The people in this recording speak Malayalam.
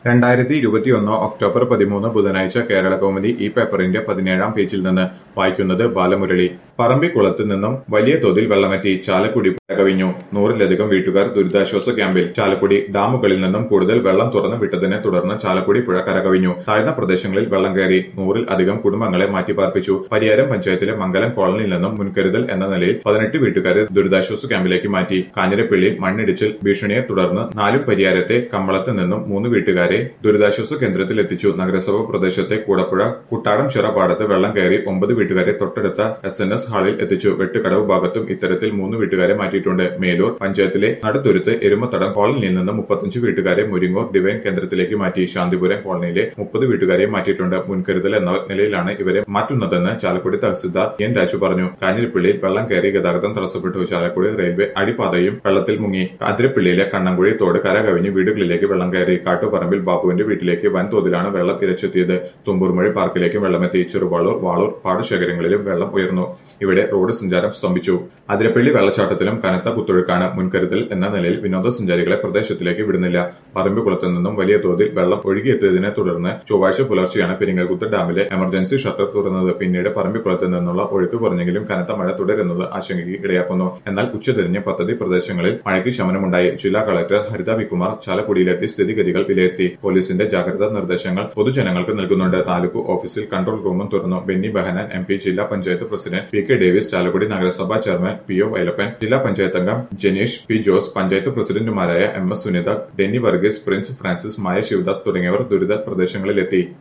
രണ്ടായിരത്തി ഇരുപത്തിയൊന്ന് ഒക്ടോബർ പതിമൂന്ന് ബുധനാഴ്ച കേരള കൗമുദി ഈ പേപ്പറിന്റെ പതിനേഴാം പേജിൽ നിന്ന് വായിക്കുന്നത് ബാലമുരളി പറമ്പിക്കുളത്ത് നിന്നും വലിയ തോതിൽ വെള്ളമെത്തി ചാലക്കുടി പുഴ കവിഞ്ഞു നൂറിലധികം വീട്ടുകാർ ദുരിതാശ്വാസ ക്യാമ്പിൽ ചാലക്കുടി ഡാമുകളിൽ നിന്നും കൂടുതൽ വെള്ളം തുറന്നു വിട്ടതിനെ തുടർന്ന് ചാലക്കുടി പുഴ കരകവിഞ്ഞു താഴ്ന്ന പ്രദേശങ്ങളിൽ വെള്ളം കയറി നൂറിൽ അധികം കുടുംബങ്ങളെ മാറ്റിപ്പാർപ്പിച്ചു പരിയാരം പഞ്ചായത്തിലെ മംഗലം കോളനിയിൽ നിന്നും മുൻകരുതൽ എന്ന നിലയിൽ പതിനെട്ട് വീട്ടുകാരെ ദുരിതാശ്വാസ ക്യാമ്പിലേക്ക് മാറ്റി കാഞ്ഞിരപ്പള്ളിയിൽ മണ്ണിടിച്ചിൽ ഭീഷണിയെ തുടർന്ന് നാലും പരിയാരത്തെ കമ്പളത്ത് നിന്നും മൂന്ന് വീട്ടുകാരെ ദുരിതാശ്വാസ കേന്ദ്രത്തിൽ എത്തിച്ചു നഗരസഭ പ്രദേശത്തെ കൂടപ്പുഴ കുട്ടാടം ചിറ പാടത്ത് വെള്ളം കയറി ഒമ്പത് വീട്ടുകാരെ തൊട്ടടുത്ത എസ് എൻ എസ് ഹാളിൽ എത്തിച്ചു വെട്ടുകടവ് ഭാഗത്തും ഇത്തരത്തിൽ മൂന്ന് വീട്ടുകാരെ മാറ്റിയിട്ടുണ്ട് മേലൂർ പഞ്ചായത്തിലെ നടുത്തുരുത്ത് എരുമത്തടം കോളനിയിൽ നിന്ന് മുപ്പത്തഞ്ച് വീട്ടുകാരെ മുരിങ്ങൂർ ഡിവൈൻ കേന്ദ്രത്തിലേക്ക് മാറ്റി ശാന്തിപുരം കോളനിയിലെ മുപ്പത് വീട്ടുകാരെ മാറ്റിയിട്ടുണ്ട് മുൻകരുതൽ എന്ന നിലയിലാണ് ഇവരെ മാറ്റുന്നതെന്ന് ചാലക്കുടി തഹസിൽദാർ എൻ രാജു പറഞ്ഞു കാഞ്ഞിരപ്പള്ളിയിൽ വെള്ളം കയറി ഗതാഗതം തടസ്സപ്പെട്ടു ചാലക്കുടി റെയിൽവേ അടിപ്പാതയും വെള്ളത്തിൽ മുങ്ങി കാതിരപ്പള്ളിയിലെ കണ്ണങ്കുഴി തോട് കരകവിഞ്ഞ് വീടുകളിലേക്ക് വെള്ളം കയറി കാട്ടുപറമ്പിൽ ബാബുവിന്റെ വീട്ടിലേക്ക് വൻതോതിലാണ് വെള്ളം ഇരച്ചെത്തിയത് തുമ്പൂർമഴി പാർക്കിലേക്കും വെള്ളമെത്തി ചെറുവാളൂർ വാളൂർ പാടശേഖരങ്ങളിലും വെള്ളം ഉയർന്നു ഇവിടെ റോഡ് സഞ്ചാരം സ്തംഭിച്ചു അതിരപ്പള്ളി വെള്ളച്ചാട്ടത്തിലും കനത്ത കുത്തൊഴുക്കാണ് മുൻകരുതൽ എന്ന നിലയിൽ വിനോദസഞ്ചാരികളെ പ്രദേശത്തിലേക്ക് വിടുന്നില്ല പറമ്പിക്കുളത്ത് നിന്നും വലിയ തോതിൽ വെള്ളം ഒഴുകിയെത്തിയതിനെ തുടർന്ന് ചൊവ്വാഴ്ച പുലർച്ചെയാണ് പെരിങ്ങൽകുത്ത് ഡാമിലെ എമർജൻസി ഷട്ടർ തുറന്നത് പിന്നീട് പറമ്പിക്കുളത്ത് നിന്നുള്ള ഒഴുക്ക് കുറഞ്ഞെങ്കിലും കനത്ത മഴ തുടരുന്നത് ആശങ്കയ്ക്ക് ഇടയാക്കുന്നു എന്നാൽ ഉച്ചതിരിഞ്ഞ് പദ്ധതി പ്രദേശങ്ങളിൽ മഴയ്ക്ക് ശമനമുണ്ടായി ജില്ലാ കളക്ടർ ഹരിത വികുമാർ ചാലക്കുടിയിലെത്തി സ്ഥിതിഗതികൾ വിലയിരുത്തി പോലീസിന്റെ ജാഗ്രതാ നിർദ്ദേശങ്ങൾ പൊതുജനങ്ങൾക്ക് നൽകുന്നുണ്ട് താലൂക്ക് ഓഫീസിൽ കൺട്രോൾ റൂമും തുറന്നു ബെന്നി ബെഹനാൻ എം പി ജില്ലാ panchayat president P K Davis Chalakudy നഗരസഭാ ചെയർമാൻ പി ഒ വൈലപ്പൻ ജില്ലാ പഞ്ചായത്ത് അംഗം ജനീഷ് പി ജോസ് പഞ്ചായത്ത് പ്രസിഡന്റുമാരായ എം എസ് സുനിത ഡെന്നി വർഗീസ് പ്രിൻസ് ഫ്രാൻസിസ് മായ ശിവദാസ് തുടങ്ങിയവർ ദുരിത പ്രദേശങ്ങളിലെത്തി